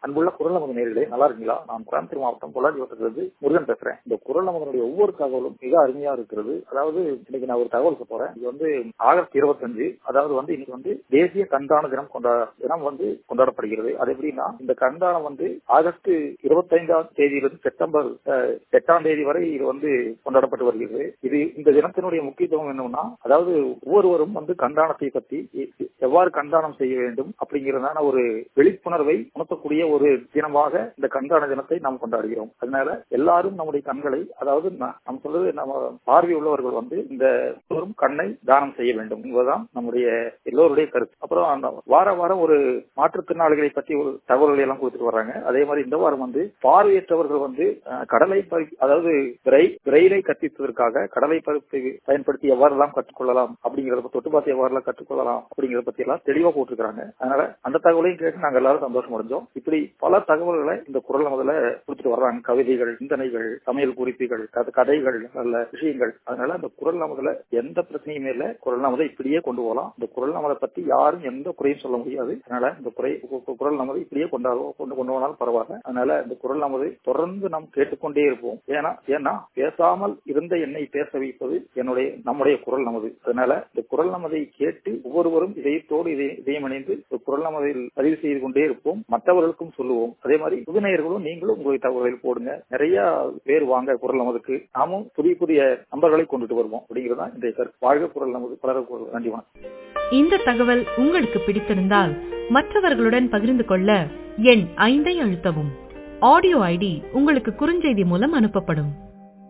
அன்புள்ள குரல் நமது நேர்களே நல்லா இருக்கீங்களா நான் கோயம்புத்தூர் மாவட்டம் பொள்ளாச்சி வட்டத்திலிருந்து முருகன் பேசுறேன் இந்த குரல் நமதனுடைய ஒவ்வொரு தகவலும் மிக அருமையா இருக்கிறது அதாவது இன்னைக்கு நான் ஒரு தகவல் சொல்ல போறேன் இது வந்து ஆகஸ்ட் இருபத்தஞ்சு அதாவது வந்து இன்னைக்கு வந்து தேசிய கண்தான தினம் கொண்டா தினம் வந்து கொண்டாடப்படுகிறது அது எப்படின்னா இந்த கண்தானம் வந்து ஆகஸ்ட் இருபத்தைந்தாம் தேதியிலிருந்து செப்டம்பர் அஹ், எட்டாம் தேதி வரை இது வந்து கொண்டாடப்பட்டு வருகிறது இது இந்த தினத்தினுடைய முக்கியத்துவம் என்னன்னா அதாவது ஒவ்வொருவரும் வந்து கண்தானத்தை பத்தி எ- எவ்வாறு கண்தானம் செய்ய வேண்டும் அப்படிங்கிறதான ஒரு விழிப்புணர்வை உணர்த்தக்கூடிய ஒரு தினமாக இந்த கண்தான தினத்தை நாம் கொண்டாடுகிறோம் அதனால எல்லாரும் நம்முடைய கண்களை அதாவது ந- நாம் சொல்றது நம்ம பார்வை உள்ளவர்கள் வந்து இந்த எல்லோரும் கண்ணை தானம் செய்ய வேண்டும் என்பதுதான் நம்முடைய எல்லோருடைய கருத்து அப்புறம் அந்த வார வாரம் ஒரு மாற்றுத்திறனாளிகளை பற்றி ஒரு தகவல்களை எல்லாம் கொடுத்துட்டு வர்றாங்க அதே மாதிரி இந்த வாரம் வந்து பார்வையற்றவர்கள் வந்து அஹ், கடலை பறி- அதாவது பிரை- பிரெயிலை கற்பிப்பதற்காக கடலை பருப்பை பயன்படுத்தி எவ்வாறெல்லாம் கற்றுக்கொள்ளலாம் அப்படிங்கறத பத்தி- தொட்டு பார்த்து எவ்வாறெல்லாம் கற்றுக்கொள்ளலாம் அப்படிங்கறத பத்தி எல்லாம் தெளிவா போட்டிருக்காங்க அதனால அந்த தகவலையும் கேட்டு நாங்க எல்லாரும் சந்தோஷம் அடைஞ்சோம் இப்படி பல தகவல்களை இந்த குரல் முதல்ல கொடுத்துட்டு வர்றாங்க கவிதைகள் சிந்தனைகள் சமையல் குறிப்புகள் கத- கதைகள் நல்ல விஷயங்கள் அதனால அந்த குரல் நமதுல எந்த பிரச்சனையுமே இல்ல குரல் நமதை இப்படியே கொண்டு போகலாம் இந்த குரல் நமதை பத்தி யாரும் எந்த குறையும் சொல்ல முடியாது அதனால இந்த குறை கு- கு- குரல் நமதை இப்படியே கொண்டாடுவோம் கொண்டு கொண்டு போனாலும் பரவாயில்ல அதனால இந்த குரல் நமதை தொடர்ந்து நாம் கேட்டுக்கொண்டே இருப்போம் ஏன்னா ஏன்னா பேசாமல் இருந்த என்னை பேச வைப்பது என்னுடைய நம்முடைய குரல் நமது அதனால இந்த குரல் நமதை கேட்டு ஒவ்வொருவரும் இதயத்தோடு இதய இதயம் இணைந்து இந்த குரல் நமதில் பதிவு செய்து கொண்டே இருப்போம் மற்றவர்களுக்கும் சொல்லுவோம் அதே மாதிரி புதுநேயர்களும் நீங்களும் உங்களுடைய தகவல்களில் போடுங்க நிறைய பேர் வாங்க குரல் நமதுக்கு நாமும் புதிய புதிய நம்பர்களை கொண்டுட்டு வருவோம் அப்படிங்கிறதா இன்றைய கருத்து வாழ்க குரல் நமது பலர குரல் நன்றி வணக்கம் இந்த தகவல் உங்களுக்கு பிடித்திருந்தால் மற்றவர்களுடன் பகிர்ந்து கொள்ள எண் ஐந்தை அழுத்தவும் ஆடியோ ஐடி உங்களுக்கு குறுஞ்செய்தி மூலம் அனுப்பப்படும்